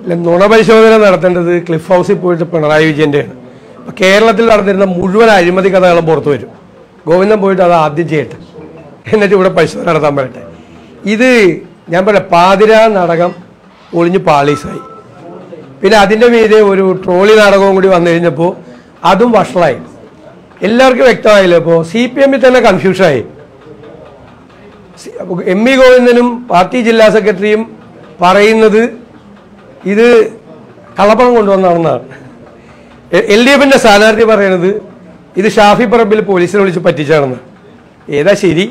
ഇല്ല, നുണപരിശോധന നടത്തേണ്ടത് ക്ലിഫ് ഹൗസിൽ പോയിട്ട് പിണറായി വിജയന്റെയാണ് അപ്പൊ കേരളത്തിൽ നടന്നിരുന്ന മുഴുവൻ അഴിമതി കഥകളും പുറത്തു വരും ഗോവിന്ദൻ പോയിട്ട് അത് ആദ്യം ചെയ്യട്ടെ എന്നിട്ട് ഇവിടെ പരിശോധന നടത്താൻ പറയട്ടെ ഇത് ഞാൻ പറയാം പാതിര നാടകം ഒളിഞ്ഞ് പാളീസായി പിന്നെ അതിൻ്റെ മീതെ ഒരു ട്രോളി നാടകവും കൂടി വന്നു കഴിഞ്ഞപ്പോൾ അതും വഷളായി എല്ലാവർക്കും വ്യക്തമായില്ല ഇപ്പോൾ സി പി എമ്മിൽ തന്നെ കൺഫ്യൂഷനായി എം വി ഗോവിന്ദനും പാർട്ടി ജില്ലാ സെക്രട്ടറിയും പറയുന്നത് ഇത് കള്ളപ്പണം കൊണ്ടുവന്നാണെന്നാണ് എൽ ഡി എഫിന്റെ സ്ഥാനാർത്ഥി പറയണത് ഇത് ഷാഫി പറമ്പിൽ പോലീസിനെ വിളിച്ച് പറ്റിച്ചാണെന്ന് ഏതാ ശരി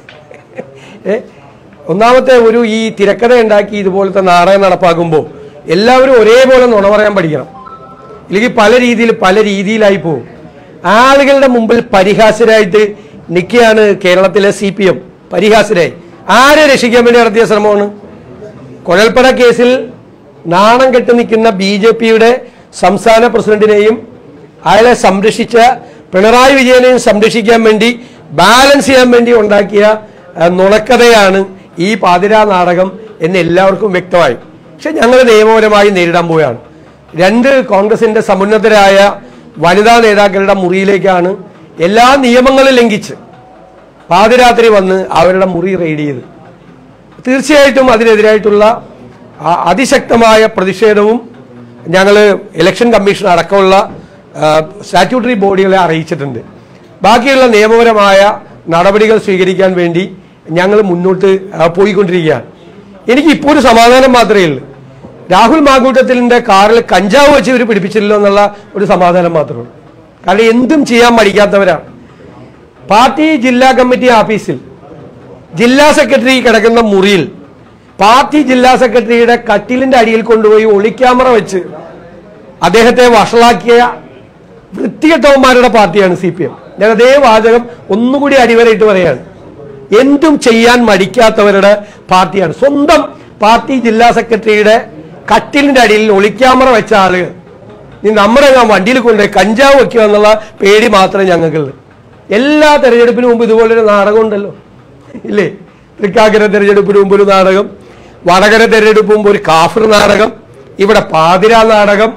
ഏ? ഒന്നാമത്തെ ഒരു ഈ തിരക്കഥ ഉണ്ടാക്കി ഇതുപോലത്തെ നാടകം നടപ്പാക്കുമ്പോൾ എല്ലാവരും ഒരേപോലെ നുണ പറയാൻ പഠിക്കണം ഇല്ലെങ്കിൽ പല രീതിയിൽ പല രീതിയിലായി പോകും ആളുകളുടെ മുമ്പിൽ പരിഹാസ്യരായിട്ട് നിൽക്കുകയാണ് കേരളത്തിലെ സി പി എം പരിഹാസ്യരായി ആരെ രക്ഷിക്കാൻ വേണ്ടി നടത്തിയ ശ്രമമാണ് കുഴൽപ്പട കേസിൽ നാണം കെട്ട് നിൽക്കുന്ന ബി ജെ പിയുടെ സംസ്ഥാന പ്രസിഡന്റിനെയും അയാളെ സംരക്ഷിച്ച പിണറായി വിജയനെയും സംരക്ഷിക്കാൻ വേണ്ടി ബാലൻസ് ചെയ്യാൻ വേണ്ടി ഉണ്ടാക്കിയ ആ, നുണക്കഥയാണ് ഈ പാതിരാ നാടകം എന്ന് എല്ലാവർക്കും വ്യക്തമായി പക്ഷെ ഞങ്ങൾ നിയമപരമായി നേരിടാൻ പോവുകയാണ് രണ്ട് കോൺഗ്രസിന്റെ സമുന്നതരായ വനിതാ നേതാക്കളുടെ മുറിയിലേക്കാണ് എല്ലാ നിയമങ്ങളും ലംഘിച്ച് പാതിരാത്രി വന്ന് അവരുടെ മുറി റെയ്ഡ് ചെയ്ത് തീർച്ചയായിട്ടും അതിനെതിരായിട്ടുള്ള ആ- അതിശക്തമായ പ്രതിഷേധവും ഞങ്ങൾ ഇലക്ഷൻ കമ്മീഷൻ അടക്കമുള്ള സ്റ്റാറ്റ്യൂട്ടറി ബോഡികളെ അറിയിച്ചിട്ടുണ്ട് ബാക്കിയുള്ള നിയമപരമായ നടപടികൾ സ്വീകരിക്കാൻ വേണ്ടി ഞങ്ങൾ മുന്നോട്ട് ആ, പോയിക്കൊണ്ടിരിക്കുകയാണ് എനിക്ക് ഇപ്പോൾ ഒരു സമാധാനം മാത്രമേ ഉള്ളൂ രാഹുൽ മാങ്കൂട്ടത്തിലിന്റെ കാറിൽ കഞ്ചാവ് വെച്ച് ഇവർ പിടിപ്പിച്ചില്ലല്ലോ എന്നുള്ള ഒരു സമാധാനം മാത്രമേ ഉള്ളൂ കാരണം എന്തും ചെയ്യാൻ മടിക്കാത്തവരാണ് പാർട്ടി ജില്ലാ കമ്മിറ്റി ഓഫീസിൽ ജില്ലാ സെക്രട്ടറി കിടക്കുന്ന മുറിയിൽ പാർട്ടി ജില്ലാ സെക്രട്ടറിയുടെ കട്ടിലിന്റെ അടിയിൽ കൊണ്ടുപോയി ഒളിക്യാമറ വെച്ച് അദ്ദേഹത്തെ വഷളാക്കിയ വൃത്തികെട്ടവന്മാരുടെ പാർട്ടിയാണ് സി പി എം ഞാൻ അതേ വാചകം ഒന്നുകൂടി അടിവരയിട്ട് പറയാണ് എന്തും ചെയ്യാൻ മടിക്കാത്തവരുടെ പാർട്ടിയാണ് സ്വന്തം പാർട്ടി ജില്ലാ സെക്രട്ടറിയുടെ കട്ടിലിന്റെ അടിയിൽ ഒളിക്യാമറ വെച്ച ആളുകൾ നീ നമ്മുടെ ഞാൻ വണ്ടിയിൽ കൊണ്ടുപോയി കഞ്ചാവ് വെക്കുക എന്നുള്ള പേടി മാത്രമേ ഞങ്ങൾക്കുള്ളൂ എല്ലാ തെരഞ്ഞെടുപ്പിന് മുമ്പ് ഇതുപോലൊരു നാടകം ഉണ്ടല്ലോ ഇല്ലേ തൃക്കാക്കര തെരഞ്ഞെടുപ്പിന് മുമ്പ് ഒരു നാടകം വടകര തെരഞ്ഞെടുപ്പ് മുമ്പ് ഒരു കാഫർ നാടകം ഇവിടെ പാതിര നാടകം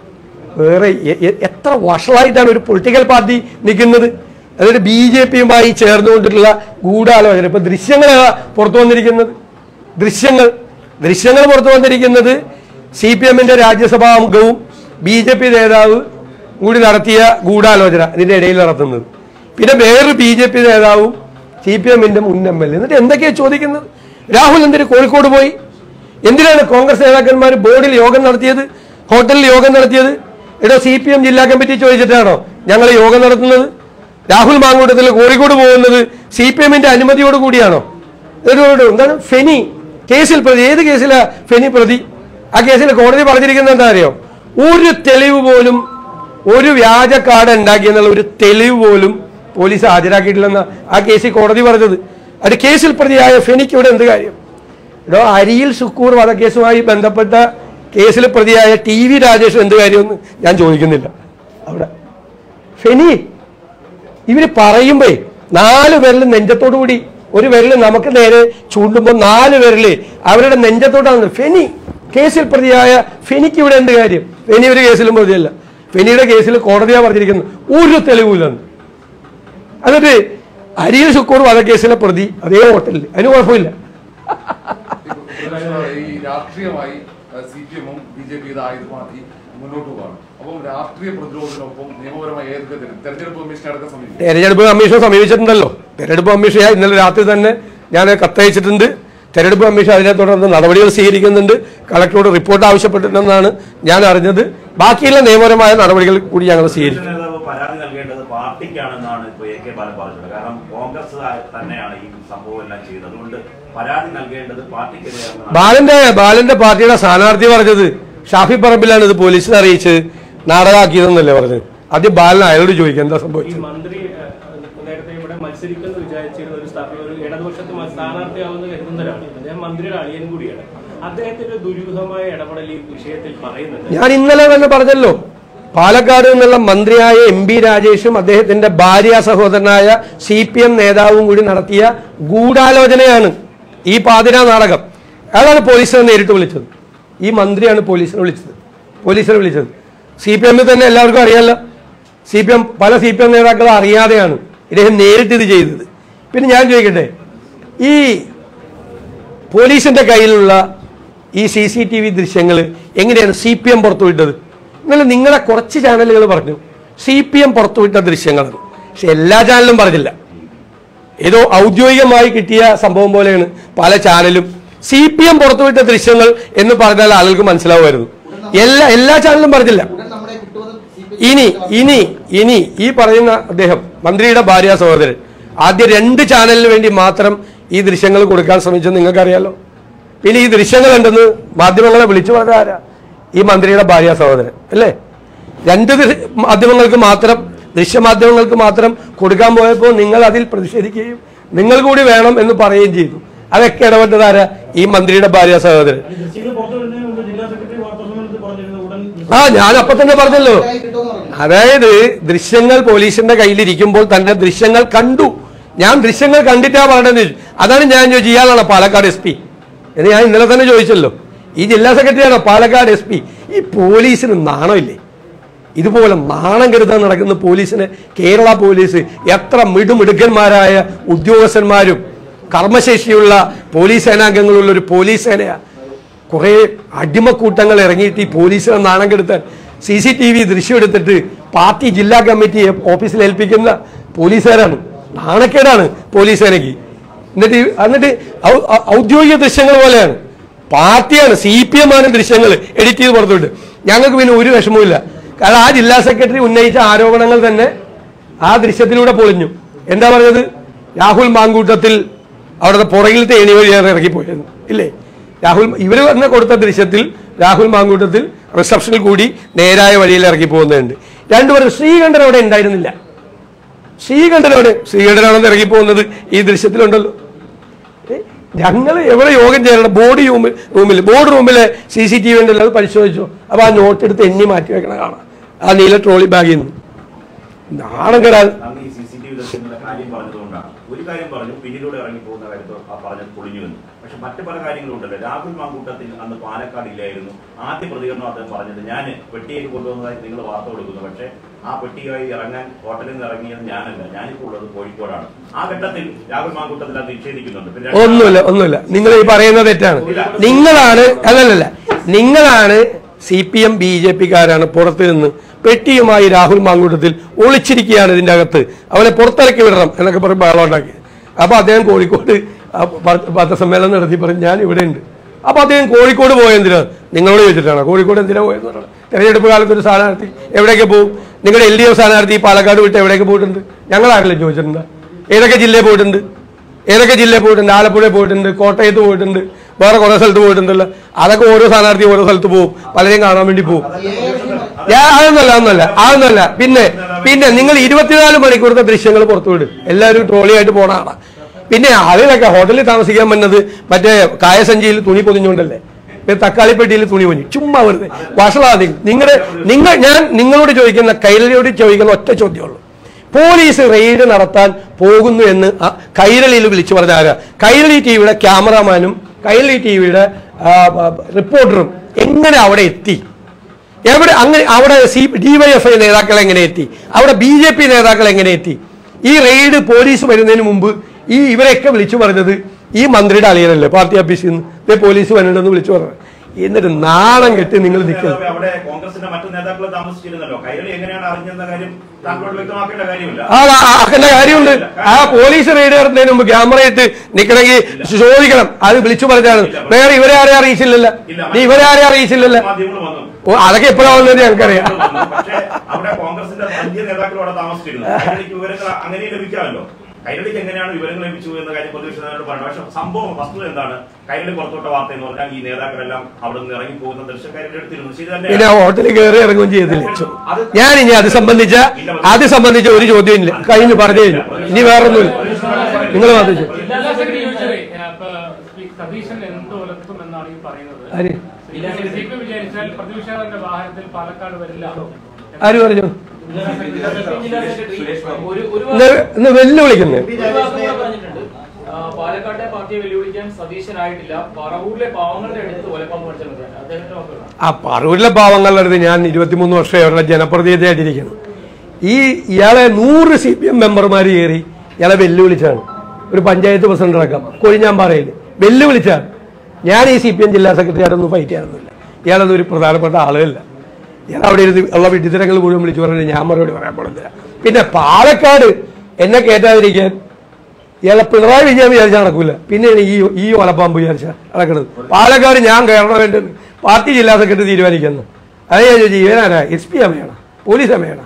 വേറെ എ- എ- എത്ര വഷളായിട്ടാണ് ഒരു പൊളിറ്റിക്കൽ പാർട്ടി നിൽക്കുന്നത് അതായത് ബി ജെ പിയുമായി ചേർന്നുകൊണ്ടിട്ടുള്ള ഗൂഢാലോചന ഇപ്പൊ ദൃശ്യങ്ങളാണ് പുറത്തു വന്നിരിക്കുന്നത് ദൃശ്യങ്ങൾ ദൃശ്യങ്ങൾ പുറത്തു വന്നിരിക്കുന്നത് സി പി എമ്മിന്റെ രാജ്യസഭാ അംഗവും ബി ജെ പി നേതാവ് കൂടി നടത്തിയ ഗൂഢാലോചന ഇതിന്റെ ഇടയിൽ നടത്തുന്നത് പിന്നെ വേറൊരു ബി ജെ പി നേതാവും സി പി എമ്മിന്റെ മുൻ എം എൽ എ എന്നിട്ട് എന്തൊക്കെയാണ് ചോദിക്കുന്നത് രാഹുൽ എന്തിന് കോഴിക്കോട് പോയി എന്തിനാണ് കോൺഗ്രസ് നേതാക്കന്മാർ ബോർഡിൽ യോഗം നടത്തിയത് ഹോട്ടലിൽ യോഗം നടത്തിയത് എടോ സി പി എം ജില്ലാ കമ്മിറ്റി ചോദിച്ചിട്ടാണോ ഞങ്ങൾ യോഗം നടത്തുന്നത് രാഹുൽ മാങ്കൂട്ടത്തിൽ കോഴിക്കോട് പോകുന്നത് സി പി എമ്മിന്റെ അനുമതിയോട് കൂടിയാണോ ഒരു ഒരു എന്താണ് ഫെനി കേസിൽ പ്രതി ഏത് കേസിലാ ഫെനി പ്രതി ആ കേസിൽ കോടതി പറഞ്ഞിരിക്കുന്നത് എന്താ അറിയോ ഒരു തെളിവ് പോലും ഒരു വ്യാജ കാർഡ് ഉണ്ടാക്കിയെന്നുള്ള ഒരു തെളിവ് പോലും പോലീസ് ഹാജരാക്കിയിട്ടില്ലെന്ന ആ കേസിൽ കോടതി പറഞ്ഞത് അത് കേസിൽ പ്രതിയായ ഫെനിക്ക് ഇവിടെ എന്ത് കാര്യം എടോ അരിയിൽ സുക്കൂർ വധക്കേസുമായി ബന്ധപ്പെട്ട കേസിൽ പ്രതിയായ ടി വി രാജേഷ് എന്ത് കാര്യമെന്ന് ഞാൻ ചോദിക്കുന്നില്ല അവിടെ ഫെനി ഇവര് പറയുമ്പേ നാല് വിരൽ നെഞ്ചത്തോടു കൂടി ഒരു വിരല് നമുക്ക് നേരെ ചൂണ്ടുമ്പോൾ നാല് വിരല് അവരുടെ നെഞ്ചത്തോടാണ് ഫെനി കേസിൽ പ്രതിയായ ഫെനിക്ക് ഇവിടെ എന്ത് കാര്യം ഫെനി ഒരു കേസിലും പ്രതിയല്ല ഫെനിയുടെ കേസിൽ കോടതിയാ പറഞ്ഞിരിക്കുന്നത് ഒരു തെളിവില്ലെന്ന് എന്നിട്ട് അരിയിൽ ശുക്കൂർ വധക്കേസിലെ പ്രതി അതേ ഹോട്ടലിൽ അതിന് കുഴപ്പമില്ല ഈ രാഷ്ട്രീയമായി സി പി എമ്മും ബി ജെ പി ഇതായത് പാർട്ടി മുന്നോട്ട് പോവാണ് അപ്പം രാഷ്ട്രീയ പ്രതിരോധത്തിനൊപ്പം നിയമപരമായി ഏതൊക്കെ തെര- തെരഞ്ഞെടുപ്പ് കമ്മീഷൻ അടക്കം സമീപിക്കും തെരഞ്ഞെടുപ്പ് കമ്മീഷൻ സമീപിച്ചിട്ടുണ്ടല്ലോ തെരഞ്ഞെടുപ്പ് കമ്മീഷൻ ഞാൻ ഇന്നലെ രാത്രി തന്നെ ഞാൻ കത്തയച്ചിട്ടുണ്ട് തെരഞ്ഞെടുപ്പ് കമ്മീഷൻ അതിനെ തുടർന്ന് നടപടികൾ സ്വീകരിക്കുന്നുണ്ട് കളക്ടറോട് റിപ്പോർട്ട് ആവശ്യപ്പെട്ടിട്ടുണ്ടെന്നാണ് ഞാൻ അറിഞ്ഞത് ബാക്കിയുള്ള നിയമപരമായ നടപടികൾ കൂടി ഞങ്ങൾ സ്വീകരിക്കും പ്രതിപക്ഷ നേതാവ് പരാതി നൽകേണ്ടത് പാർട്ടിക്കാണെന്നാണ് ഇപ്പൊ എ കെ ബാലൻ പറഞ്ഞത് കാരണം കോൺഗ്രസ് തന്നെയാണ് ഈ സംഭവം എല്ലാം ചെയ്തത് അതുകൊണ്ട് പരാതി നൽകേണ്ടത് പാർട്ടിക്കെതിരെയാണ് ബാലന്റെ ബാലന്റെ പാർട്ടിയുടെ സ്ഥാനാർത്ഥി പറഞ്ഞത് ഷാഫി പറമ്പിലാണ് ഇത് പോലീസിനെ അറിയിച്ച് നാടകമാക്കിയതെന്നല്ലേ പറഞ്ഞത് ആദ്യം ബാലൻ അയാളോട് ചോദിക്കാം എന്താ ഈ സംഭവിച്ചത് മന്ത്രി ഏഹ്, നേരത്തെ ഇവിടെ മത്സരിക്കുമെന്ന് വിചാരിച്ചിരുന്ന ഒരു സ്ഥാപനം ഒരു ഇടതുപക്ഷത്ത് മ- സ്ഥാനാർത്ഥിയാവുന്ന കരുതുന്നവരാണ് അദ്ദേഹം മന്ത്രിയുടെ അളിയൻ കൂടിയാണ് അദ്ദേഹത്തിന്റെ ദുരൂഹമായ ഇടപെടൽ ഈ വിഷയത്തിൽ പറയുന്നുണ്ട് ഞാൻ ഇന്നലെ തന്നെ പറഞ്ഞല്ലോ പാലക്കാട് നിന്നുള്ള മന്ത്രിയായ എം ബി രാജേഷും അദ്ദേഹത്തിന്റെ ഭാര്യ സഹോദരനായ സി പി എം നേതാവും കൂടി നടത്തിയ ഗൂഢാലോചനയാണ് ഈ പാതിര നാടകം അതാണ് പോലീസിനെ നേരിട്ട് വിളിച്ചത് ഈ മന്ത്രിയാണ് പോലീസിനെ വിളിച്ചത് പോലീസിനെ വിളിച്ചത് സി പി എമ്മിൽ തന്നെ എല്ലാവർക്കും അറിയാമല്ലോ സി പി എം പല സി പി എം നേതാക്കളും അറിയാതെയാണ് ഇദ്ദേഹം നേരിട്ട് ഇത് ചെയ്തത് പിന്നെ ഞാൻ ചോദിക്കട്ടെ ഈ പോലീസിന്റെ കയ്യിലുള്ള ഈ സി സി ടി വി ദൃശ്യങ്ങൾ എങ്ങനെയാണ് സി പി എം പുറത്തുവിട്ടത് ഇന്നലെ നിങ്ങളെ കുറച്ച് ചാനലുകൾ പറഞ്ഞു സി പി എം പുറത്തുവിട്ട ദൃശ്യങ്ങളാണ് പക്ഷെ എല്ലാ ചാനലും പറഞ്ഞില്ല ഏതോ ഔദ്യോഗികമായി കിട്ടിയ സംഭവം പോലെയാണ് പല ചാനലും സി പി എം പുറത്തുവിട്ട ദൃശ്യങ്ങൾ എന്ന് പറഞ്ഞാൽ ആളുകൾക്ക് മനസ്സിലാവുമായിരുന്നു എല്ലാ എല്ലാ ചാനലും പറഞ്ഞില്ല ഇനി ഇനി ഇനി ഈ പറയുന്ന അദ്ദേഹം മന്ത്രിയുടെ ഭാര്യ സഹോദരൻ ആദ്യം രണ്ട് ചാനലിന് വേണ്ടി മാത്രം ഈ ദൃശ്യങ്ങൾ കൊടുക്കാൻ ശ്രമിച്ചത് നിങ്ങൾക്കറിയാലോ പിന്നെ ഈ ദൃശ്യങ്ങൾ ഉണ്ടെന്ന് മാധ്യമങ്ങളെ വിളിച്ചു പറഞ്ഞ ആരാ ഈ മന്ത്രിയുടെ ഭാര്യ സഹോദരൻ അല്ലേ രണ്ട് ദൃ- മാധ്യമങ്ങൾക്ക് മാത്രം ദൃശ്യമാധ്യമങ്ങൾക്ക് മാത്രം കൊടുക്കാൻ പോയപ്പോൾ നിങ്ങൾ അതിൽ പ്രതിഷേധിക്കുകയും നിങ്ങൾ കൂടി വേണം എന്ന് പറയുകയും ചെയ്തു അതൊക്കെ ഇടപെട്ടതാരാ ഈ മന്ത്രിയുടെ ഭാര്യ സഹോദരൻ ദൃശ്യങ്ങൾ പുറത്തുവിടുന്നതിന് മുമ്പ് ജില്ലാ സെക്രട്ടറി വാർത്താസമ്മേളനത്തിൽ പറഞ്ഞിരുന്നു ഉടൻ ആ ഞാൻ അപ്പൊ തന്നെ പറഞ്ഞല്ലോ അതായത് ദൃശ്യങ്ങൾ പോലീസിന്റെ കയ്യിലിരിക്കുമ്പോൾ തന്നെ ദൃശ്യങ്ങൾ കണ്ടു ഞാൻ ദൃശ്യങ്ങൾ കണ്ടിട്ടാ പറഞ്ഞത് അതാണ് ഞാൻ ചോദിച്ചു ഇയാളാണ് പാലക്കാട് എസ് പി എന്ന് ഞാൻ ഇന്നലെ തന്നെ ചോദിച്ചല്ലോ ഈ ജില്ലാ സെക്രട്ടറിയാണോ പാലക്കാട് എസ് പി ഈ പോലീസിന് നാണമില്ലേ ഇതുപോലെ നാണം കരുതാൻ നടക്കുന്ന പോലീസിന് കേരള പോലീസ് എത്ര മിടുമിടുക്കന്മാരായ ഉദ്യോഗസ്ഥന്മാരും കർമ്മശേഷിയുള്ള പോലീസ് സേനാംഗങ്ങളുള്ള ഒരു പോലീസ് സേനയാണ് കുറേ അടിമക്കൂട്ടങ്ങൾ ഇറങ്ങിയിട്ട് ഈ പോലീസിനെ നാണം കെടുത്താൻ സി സി ടി വി ദൃശ്യം എടുത്തിട്ട് പാർട്ടി ജില്ലാ കമ്മിറ്റി ഓഫീസിൽ ഏൽപ്പിക്കുന്ന പോലീസുകാരാണ് നാണക്കേടാണ് പോലീസ് സേനയ്ക്ക് എന്നിട്ട് ഈ- എന്നിട്ട് ഔ- ഔ- ഔദ്യോഗിക ദൃശ്യങ്ങൾ പോലെയാണ് പാർട്ടിയാണ് സി പി എം ആണ് ദൃശ്യങ്ങൾ എഡിറ്റ് ചെയ്ത് പുറത്തുവിട്ട് ഞങ്ങൾക്ക് പിന്നെ ഒരു വിഷമവുമില്ല കാരണം ആ ജില്ലാ സെക്രട്ടറി ഉന്നയിച്ച ആരോപണങ്ങൾ തന്നെ ആ ദൃശ്യത്തിലൂടെ പൊളിഞ്ഞു എന്താ പറഞ്ഞത് രാഹുൽ മാങ്കൂട്ടത്തിൽ അവിടുത്തെ പുറകിലത്തെ ഏണി വഴിയാണ് ഇറങ്ങിപ്പോയത് ഇല്ലേ രാഹുൽ ഇവർ തന്നെ കൊടുത്ത ദൃശ്യത്തിൽ രാഹുൽ മാങ്കൂട്ടത്തിൽ റിസപ്ഷനിൽ കൂടി നേരായ വഴിയിൽ ഇറങ്ങി പോകുന്നുണ്ട് രണ്ടുപേരും ശ്രീകണ്ഠൻ അവിടെ ഉണ്ടായിരുന്നില്ല ശ്രീകണ്ഠൻ അവിടെ ശ്രീകണ്ഠനാണെന്ന് ഇറങ്ങി പോകുന്നത് ഈ ദൃശ്യത്തിലുണ്ടല്ലോ ഞങ്ങൾ എവിടെ യോഗം ചെയ്യണം ബോർഡ് റൂമിൽ റൂമിൽ ബോർഡ് റൂമിലെ സി സി ടി വി ഉണ്ടല്ലോ അത് പരിശോധിച്ചു അപ്പൊ ആ നോട്ട് എടുത്ത് എണ്ണി മാറ്റി വെക്കണ കാണാം ആ നീല ട്രോളി ബാഗിൽ നിന്ന് നാണം കെടാൻ അന്ന് ഈ സി സി ടി വി ദൃശ്യങ്ങളുടെ കാര്യം പറഞ്ഞതുകൊണ്ടാണ് ഒരു കാര്യം പറഞ്ഞു പിന്നിലൂടെ ഇറങ്ങി പോകുന്ന കാര്യത്തിൽ ആ പറഞ്ഞത് പൊളിഞ്ഞു എന്ന് പക്ഷെ മറ്റു പല കാര്യങ്ങളും ഉണ്ടല്ലോ രാഹുൽ മാങ്കൂട്ടത്തിൽ അന്ന് പാലക്കാട് ഇല്ലായിരുന്നു ആദ്യ പ്രതികരണം അദ്ദേഹം പറഞ്ഞത് ഞാൻ പെട്ടിയൊക്കെ കൊണ്ടുവന്നതായി നിങ്ങൾ വാർത്ത കൊടുക്കുന്നു പക്ഷേ ആ പെട്ടിയായി ഇറങ്ങാൻ ഹോട്ടലിൽ നിന്ന് ഇറങ്ങിയത് ഞാനല്ല ഞാനിപ്പോൾ ഉള്ളത് കോഴിക്കോടാണ് ആ ഘട്ടത്തിൽ രാഹുൽ മാങ്കൂട്ടത്തിൽ അത് നിഷേധിക്കുന്നുണ്ട് പിന്നെ രണ്ടാമത് ഒന്നുമില്ല ഒന്നുമില്ല നിങ്ങൾ ഈ പറയുന്നത് തെറ്റാണ് നിങ്ങളാണ് അല്ലല്ല നിങ്ങളാണ് C P M B J പിക്കാരാണ് പുറത്ത് നിന്ന് പെട്ടിയുമായി രാഹുൽ മാങ്കൂട്ടത്തിൽ ഒളിച്ചിരിക്കുകയാണ് ഇതിന്റെ അകത്ത് അവനെ പുറത്തിറക്കി വിടണം എന്നൊക്കെ പറഞ്ഞ് ബഹളം ഉണ്ടാക്കി അപ്പൊ അദ്ദേഹം കോഴിക്കോട് ആ പ- പത്രസമ്മേളനം നടത്തി പറഞ്ഞു ഞാൻ ഇവിടെ ഉണ്ട് അപ്പൊ അദ്ദേഹം കോഴിക്കോട് പോയെന്തിനാ നിങ്ങളോട് ചോദിച്ചിട്ടാണ് കോഴിക്കോട് എന്തിനാ പോയെന്ന് പറഞ്ഞത് തെരഞ്ഞെടുപ്പ് കാലത്ത് ഒരു സ്ഥാനാർത്ഥി എവിടേക്ക് പോകും നിങ്ങളുടെ എൽ ഡി എഫ് സ്ഥാനാർത്ഥി പാലക്കാട് വിട്ട് എവിടേക്ക് പോയിട്ടുണ്ട് ഞങ്ങൾ ആരെങ്കിലും ചോദിച്ചിട്ടുണ്ട് ഏതൊക്കെ ജില്ലയിൽ പോയിട്ടുണ്ട് ഏതൊക്കെ ജില്ലയിൽ പോയിട്ടുണ്ട് ആലപ്പുഴ പോയിട്ടുണ്ട് കോട്ടയത്ത് പോയിട്ടുണ്ട് വേറെ കുറെ സ്ഥലത്ത് പോയിട്ടുണ്ടല്ലോ അതൊക്കെ ഓരോ സ്ഥാനാർത്ഥി ഓരോ സ്ഥലത്ത് പോകും പലരെയും കാണാൻ വേണ്ടി പോകും ഞാൻ അതൊന്നല്ല അതൊന്നല്ല അതൊന്നല്ല പിന്നെ പിന്നെ നിങ്ങൾ ഇരുപത്തിനാല് മണിക്കൂറത്തെ ദൃശ്യങ്ങൾ പുറത്തുവിടും എല്ലാവരും ട്രോളിയായിട്ട് പോണ ആളാ പിന്നെ അതിലൊക്കെ ഹോട്ടലിൽ താമസിക്കാൻ വന്നത് മറ്റേ കായസഞ്ചിയിൽ തുണി പൊതിഞ്ഞുകൊണ്ടല്ലേ ഇത് തക്കാളിപ്പെട്ടിയിൽ തുണി പൊഞ്ഞു ചുമ്മാ വെറുതെ വഷളാതി നിങ്ങളുടെ നിങ്ങൾ ഞാൻ നിങ്ങളോട് ചോദിക്കുന്ന കൈരളിയോട് ചോദിക്കുന്ന ഒറ്റ ചോദ്യമുള്ളൂ പോലീസ് റെയ്ഡ് നടത്താൻ പോകുന്നു എന്ന് ആ കൈരളിയിൽ വിളിച്ചു പറഞ്ഞ ആരാ കൈരളി ടി വിയുടെ ക്യാമറാമാനും കൈരളി ടി വിയുടെ റിപ്പോർട്ടറും എങ്ങനെ അവിടെ എത്തി എവിടെ അങ്ങനെ അവിടെ സി ഡിവൈഎഫ്ഐ നേതാക്കൾ എങ്ങനെ എത്തി അവിടെ ബി ജെ പി നേതാക്കൾ എങ്ങനെ എത്തി ഈ റെയ്ഡ് പോലീസ് വരുന്നതിന് മുമ്പ് ഈ ഇവരെയൊക്കെ വിളിച്ചു പറഞ്ഞത് ഈ മന്ത്രിയുടെ അളിയനല്ലേ പാർട്ടി ഓഫീസിൽ നിന്ന് ദേ പോലീസ് വരണ്ടെന്ന് വിളിച്ചു പറഞ്ഞത് എന്നിട്ട് നാണം കെട്ടി നിങ്ങൾ നിൽക്കുന്നത് അവിടെ കോൺഗ്രസിന്റെ മറ്റു നേതാക്കൾ താമസിച്ചിരുന്നല്ലോ കൈരളി എങ്ങനെയാണ് അറിഞ്ഞെന്ന കാര്യം താങ്കളോട് വ്യക്തമാക്കേണ്ട കാര്യമില്ല ആ ആ- ആക്കേണ്ട കാര്യമുണ്ട് ആ പോലീസ് റെയ്ഡ് നടത്തുന്നതിന് മുമ്പ് ക്യാമറ ഇട്ട് നിൽക്കണമെങ്കിൽ ചോദിക്കണം അത് വിളിച്ചു പറഞ്ഞാണ് വേറെ ഇവരെ ആരെ അറിയിച്ചില്ലല്ലോ നീ ഇവരെ ആരെ അറിയിച്ചില്ലല്ലോ മാധ്യമങ്ങൾ വന്നു ഓ അതൊക്കെ എപ്പോഴാവുന്നത് ഞങ്ങൾക്കറിയാം പക്ഷേ അവിടെ കോൺഗ്രസിന്റെ വലിയ നേതാക്കൾ അവിടെ താമസിച്ചിരുന്നു കൈരളിക്ക് വിവരങ്ങൾ അങ്ങനെ ലഭിക്കാമല്ലോ കൈരളിക്ക് എങ്ങനെയാണ് വിവരങ്ങൾ ലഭിച്ചു എന്ന കാര്യം പ്രതിപക്ഷ നേതാക്കളോട് പറഞ്ഞു പക്ഷെ സംഭവം വസ്തുത എന്താണ് കൈരളി പുറത്തോട്ട വാർത്ത എന്ന് പറഞ്ഞാൽ ഈ നേതാക്കളെല്ലാം അവിടെ നിന്ന് ഇറങ്ങി പോകുന്ന ദൃശ്യം കൈരളി എടുത്തിരുന്നു ശരി പിന്നെ തന്നെ ഹോട്ടലിൽ കയറി ഇറങ്ങുകയും ചെയ്തില്ല ഞാൻ ഇനി അത് സംബന്ധിച്ച അത് സംബന്ധിച്ച ഒരു ചോദ്യം ഇല്ല കഴിഞ്ഞു പറഞ്ഞു കഴിഞ്ഞു ഇനി വേറൊന്നുമില്ല നിങ്ങൾ വാദിച്ചു ജില്ലാ സെക്രട്ടറി ചോദിച്ചതേ, അപ്പൊ ഈ സതീശൻ എന്ത് ഒലത്തും എന്നാണ് ഈ പറയുന്നത് ആര് സി പി വിചാരിച്ചാൽ പ്രതിപക്ഷത്തിന്റെ വാഹനത്തിൽ പാലക്കാട് വരില്ല ആര് പറഞ്ഞു ജില്ലാ സെക്രട്ടറി ഒരു ഒരു ഇന്ന് ഇന്ന് വെല്ലുവിളിക്കുന്നത് ഒരു വാക്ക് കൂടെ പറഞ്ഞിട്ടുണ്ട് ആ, പാലക്കാട്ടെ പാർട്ടിയെ വെല്ലുവിളിക്കാൻ സതീശനായിട്ടില്ല പറവൂരിലെ പാവങ്ങളുടെ അടുത്ത് ഒലപ്പം പഠിച്ചാൽ മതി അദ്ദേഹത്തിന്റെ വാക്കുകളാണ് ആ പറവൂരിലെ പാവങ്ങളുടെ അടുത്ത് ഞാൻ ഇരുപത്തിമൂന്ന് വർഷമായി അവരുടെ ജനപ്രതിനിധിയായിട്ടിരിക്കുന്നു ഈ ഇയാളെ നൂറ് സി പി എം മെമ്പർമാർ കയറി ഇയാളെ വെല്ലുവിളിച്ചാണ് ഒരു പഞ്ചായത്ത് പ്രസിഡന്റ് അടക്കം കൊഴിഞ്ഞാമ്പാറയിൽ വെല്ലുവിളിച്ചാണ് ഞാൻ ഈ സി പി എം ജില്ലാ സെക്രട്ടറി ആയിട്ടൊന്നും ഫൈറ്റ് ചെയ്യാനൊന്നുമില്ല ഇയാളൊന്നും ഒരു പ്രധാനപ്പെട്ട ആളുകല്ല ഇയാൾ അവിടെ ഇരുന്ന് ഉള്ള വിഡിത്തരങ്ങൾ മുഴുവൻ വിളിച്ചു പറഞ്ഞു ഞാൻ മറുപടി പറയാൻ പോകുന്നില്ല പിന്നെ പാലക്കാട് എന്നെ കേട്ടാതിരിക്കാൻ ഇയാളെ പിണറായി വിജയൻ വിചാരിച്ചാൽ നടക്കൂല പിന്നെയാണ് ഈ ഈ ഒലപ്പാമ്പ് വിചാരിച്ച നടക്കുന്നത് പാലക്കാട് ഞാൻ കയറണം വേണ്ടി പാർട്ടി ജില്ലാ സെക്രട്ടറി തീരുമാനിക്കുന്നു അത് ഞാൻ ചോദിച്ചു ഇവനാരാ എസ് പി അമ്മയാണ് പോലീസ് അമ്മയാണ്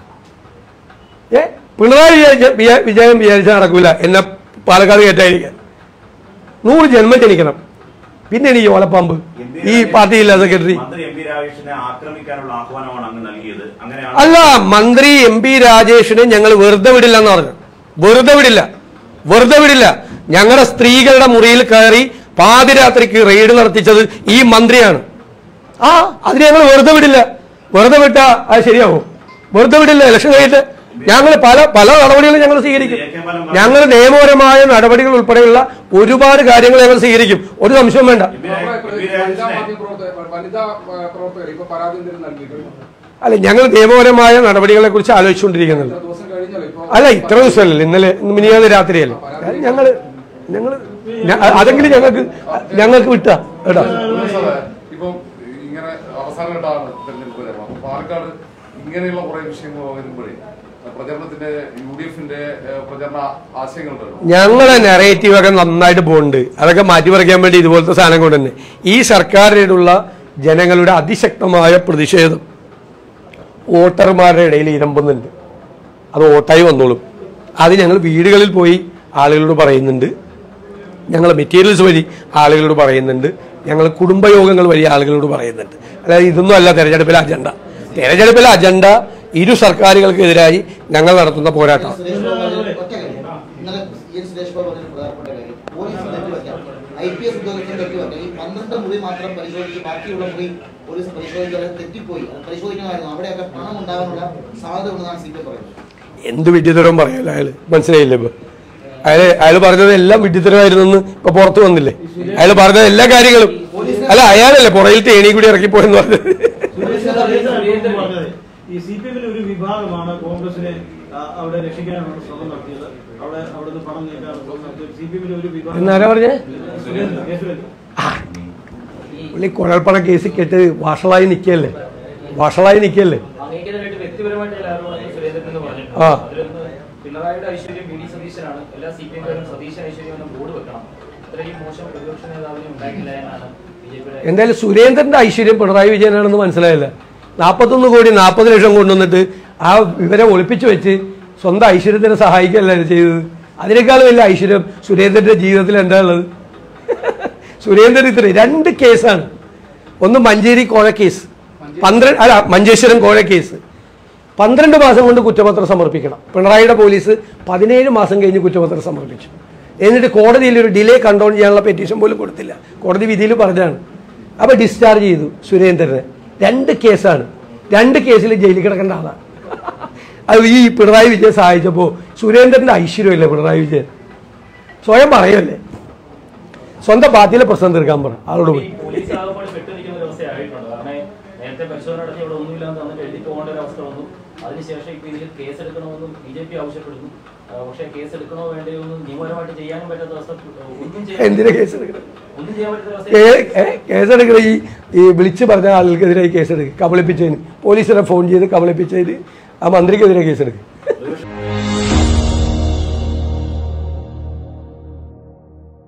ഏ പിണറായി വിചാരിച്ച വിജയ- വിജയൻ വിചാരിച്ചാൽ നടക്കൂല എന്നെ പാലക്കാട് കയറ്റായിരിക്കാൻ നൂറ് ജന്മം ജനിക്കണം പിന്നെയാണ് ഈ ഓലപ്പാമ്പ് ഈ പാർട്ടി ജില്ലാ സെക്രട്ടറി മന്ത്രി എം പി രാജേഷിനെ ആക്രമിക്കാനുള്ള ആഹ്വാനമാണ് അങ്ങ് നൽകിയത് അങ്ങനെയാണ് അല്ല മന്ത്രി എം പി രാജേഷിനെ ഞങ്ങൾ വെറുതെ വിടില്ല എന്ന് പറഞ്ഞു വെറുതെ വിടില്ല വെറുതെ വിടില്ല ഞങ്ങളുടെ സ്ത്രീകളുടെ മുറിയിൽ കയറി പാതിരാത്രിക്ക് റെയ്ഡ് നടത്തിച്ചത് ഈ മന്ത്രിയാണ് ആ അതിന് ഞങ്ങൾ വെറുതെ വിടില്ല വെറുതെ വിട്ടാ അത് ശരിയാവും വെറുതെ വിടില്ല ഇലക്ഷൻ കഴിഞ്ഞിട്ട് ഞങ്ങൾ പല പല നടപടികളും ഞങ്ങൾ സ്വീകരിക്കും ഞങ്ങൾ നിയമപരമായ നടപടികൾ ഉൾപ്പെടെയുള്ള ഒരുപാട് കാര്യങ്ങൾ ഞങ്ങൾ സ്വീകരിക്കും ഒരു സംശയവും വേണ്ട എം പി രാ- എം പി വനിതാ രാജേഷിനെ മാധ്യമ പ്രവർത്തകർ വനിതാ ഏഹ്, പ്രവർത്തകർ ഇപ്പൊ പരാതി എന്തെങ്കിലും നൽകിയിട്ടുണ്ട് അല്ല ഞങ്ങൾ നിയമപരമായ നടപടികളെ കുറിച്ച് ആലോചിച്ചുകൊണ്ടിരിക്കുന്നുണ്ട് ഇത്ര ദിവസം കഴിഞ്ഞല്ലോ ഇപ്പൊ അല്ല ഇത്ര ദിവസമല്ലല്ലോ ഇന്നലെ മിനിയാന്ന് രാത്രിയല്ലേ ഞങ്ങള് ഞങ്ങള് ഞ- അതെങ്കിലും ഞങ്ങൾക്ക് ഞങ്ങൾക്ക് വിട്ടാ കേട്ടോ സാറേ, ഇപ്പം ഇങ്ങനെ അവസാനമായിട്ടാണ് തെരഞ്ഞെടുപ്പ് വരുന്നത് അപ്പൊ പാലക്കാട് ഇങ്ങനെയുള്ള കുറെ വിഷയങ്ങൾ വരുമ്പോഴേ പ്രചരണത്തിന്റെ യു ഡി എഫിന്റെ പ്രചരണ ആശയങ്ങളുണ്ടല്ലോ ഞങ്ങളെ നെറേറ്റീവ് ഒക്കെ നന്നായിട്ട് പോകുന്നുണ്ട് അതൊക്കെ മാറ്റിപ്പറിക്കാൻ വേണ്ടി ഇതുപോലത്തെ സാധനം കൊണ്ട് തന്നെ ഈ സർക്കാരിനോടുള്ള ജനങ്ങളുടെ അതിശക്തമായ പ്രതിഷേധം വോട്ടർമാരുടെ ഇടയിൽ ഇരമ്പുന്നുണ്ട് അത് വോട്ടായി വന്നോളും അത് ഞങ്ങൾ വീടുകളിൽ പോയി ആളുകളോട് പറയുന്നുണ്ട് ഞങ്ങൾ മെറ്റീരിയൽസ് വഴി ആളുകളോട് പറയുന്നുണ്ട് ഞങ്ങൾ കുടുംബയോഗങ്ങൾ വഴി ആളുകളോട് പറയുന്നുണ്ട് അതായത് ഇതൊന്നും അല്ല തെരഞ്ഞെടുപ്പിലെ അജണ്ട തെരഞ്ഞെടുപ്പിലെ അജണ്ട ഇരു സർക്കാരുകൾക്കെതിരായി ഞങ്ങൾ നടത്തുന്ന പോരാട്ടം സുരേഷ് ബാബു പറഞ്ഞ ഒറ്റ കാര്യം. ഇന്നലെ ഇ എൻ സുരേഷ് ബാബു പറഞ്ഞ പ്രധാനപ്പെട്ട കാര്യം പോലീസ് തെറ്റുപറ്റാം ഐ പി എസ് ഉദ്യോഗസ്ഥൻ തെറ്റുപറ്റാം ഈ പന്ത്രണ്ട് മുറി മാത്രം പരിശോധിച്ച് ബാക്കിയുള്ള മുറി പോലീസ് പരിശോധിക്കാതെ തെറ്റിപ്പോയി അത് പരിശോധിക്കണമായിരുന്നു അവിടെയൊക്കെ പണം ഉണ്ടാകാനുള്ള സാധ്യത ഉണ്ടെന്നാണ് സി പി എം പറയുന്നത് എന്ത് വിഡ്ഢിത്തരം പറയല അയാള് മനസ്സിലായില്ലേ ഇപ്പൊ അയാള് അയാൾ പറഞ്ഞത് എല്ലാം വിഡ്ഢിത്തരമായിരുന്നു ഇപ്പൊ പുറത്തു വന്നില്ലേ അയാൾ പറഞ്ഞ എല്ലാ കാര്യങ്ങളും അല്ല അയാളല്ലേ പുറയിൽ തേനി കൂടി ഇറക്കിപ്പോയെന്ന് പറഞ്ഞത് പറഞ്ഞത് ഈ സി പി എമ്മിലെ ഒരു വിഭാഗമാണ് കോൺഗ്രസിനെ ആ, അവിടെ രക്ഷിക്കാനുള്ള ശ്രമം നടത്തിയത് അവിടെ അവിടുന്ന് പണം നീക്കാനുള്ള ശ്രമം നടത്തിയത് സി പി എമ്മിലെ ഒരു വിഭാഗം എന്നാരാ പറഞ്ഞേ സുരേന്ദ്രൻ, കെ. സുരേന്ദ്രൻ. പുള്ളി കുഴൽപ്പണ കേസിൽ കെട്ട് വഷളായി നിൽക്കല്ലേ വഷളായി നിൽക്കല്ലേ അങ്ങേക്കെതിരായിട്ട് വ്യക്തിപരമായിട്ട് ചില ആരോപണങ്ങൾ സുരേന്ദ്രൻ എന്ന് പറഞ്ഞിട്ടുണ്ട് ആ. അതിലൊന്ന് പിണറായിയുടെ ഐശ്വര്യം വി ഡി സതീശനാണ് എല്ലാ സി പി എംകാരും സതീശൻ ഐശ്വര്യം എന്ന ബോർഡ് വെക്കണം ഇത്രയും മോശം പ്രതിപക്ഷ നേതാവിനെ ഉണ്ടായിട്ടില്ല എന്നാണ് ബി ജെ പിയുടെ എന്തായാലും സുരേന്ദ്രന്റെ ഐശ്വര്യം പിണറായി വിജയനാണെന്ന് മനസ്സിലായില്ല നാൽപ്പത്തൊന്ന് കോടി നാൽപ്പത് ലക്ഷം കൊണ്ടുവന്നിട്ട് ആ വിവരം ഒളിപ്പിച്ചു വെച്ച് സ്വന്തം ഐശ്വര്യത്തിനെ സഹായിക്കുകയല്ല ചെയ്തത് അതിനേക്കാളും വലിയ ഐശ്വര്യം സുരേന്ദ്രന്റെ ജീവിതത്തിൽ എന്താ ഉള്ളത് സുരേന്ദ്രൻ ഇത്ര രണ്ട് കേസാണ് ഒന്ന് മഞ്ചേരി കോഴ കേസ് പന്ത്രണ്ട് അല്ല മഞ്ചേശ്വരം കോഴ കേസ് പന്ത്രണ്ട് മാസം കൊണ്ട് കുറ്റപത്രം സമർപ്പിക്കണം പിണറായിയുടെ പോലീസ് പതിനേഴ് മാസം കഴിഞ്ഞ് കുറ്റപത്രം സമർപ്പിച്ചു എന്നിട്ട് കോടതിയിൽ ഒരു ഡിലേ കൺട്രോൾ ചെയ്യാനുള്ള പെറ്റീഷൻ പോലും കൊടുത്തില്ല കോടതി വിധിയിൽ പറഞ്ഞാണ് അപ്പോൾ ഡിസ്ചാർജ് ചെയ്തു സുരേന്ദ്രനെ രണ്ട് കേസാണ് രണ്ട് കേസിൽ ജയിലിൽ കിടക്കേണ്ട ആളാണ് അത് ഈ പിണറായി വിജയൻ സഹായിച്ചപ്പോൾ സുരേന്ദ്രൻ്റെ ഐശ്വര്യമില്ലേ പിണറായി വിജയൻ സ്വയം പറയല്ലേ സ്വന്തം പാർട്ടിയിലെ പ്രശ്നം തീർക്കാൻ പറ ആളോട് പോയി ഈ പോലീസ് ആകപ്പാട് പെട്ടിരിക്കുന്ന ഒരു അവസ്ഥയായിട്ടുണ്ട് കാരണം നേരത്തെ പരിശോധന നടത്തി ഇവിടെ ഒന്നുമില്ലാന്ന് തന്നിട്ട് എഴുതി പോകേണ്ട ഒരു അവസ്ഥ വന്നു അതിനുശേഷം ഇപ്പൊ ഇതിൽ കേസ് എടുക്കണമെന്നും ബി ജെ പി ആവശ്യപ്പെടുന്നു ആ, പക്ഷേ കേസ് എടുക്കണോ വേണ്ടയോ എന്നും നിയമപരമായിട്ട് ചെയ്യാനും പറ്റാത്ത അവസ്ഥ ഒന്നും ചെയ്യാൻ എന്തിനാ കേസ് എടുക്കണം ഒന്നും ചെയ്യാൻ പറ്റാത്ത അവസ്ഥ കേ- ഏ- കേസെടുക്കണ ഈ ഈ വിളിച്ച് പറഞ്ഞ ആളുകൾക്കെതിരെ കേസെടുക്കും കബളിപ്പിച്ചതിന് പോലീസിനെ ഫോൺ ചെയ്ത് കബളിപ്പിച്ചതിന് ആ മന്ത്രിക്കെതിരെ കേസെടുക്കും പ്രതിപക്ഷ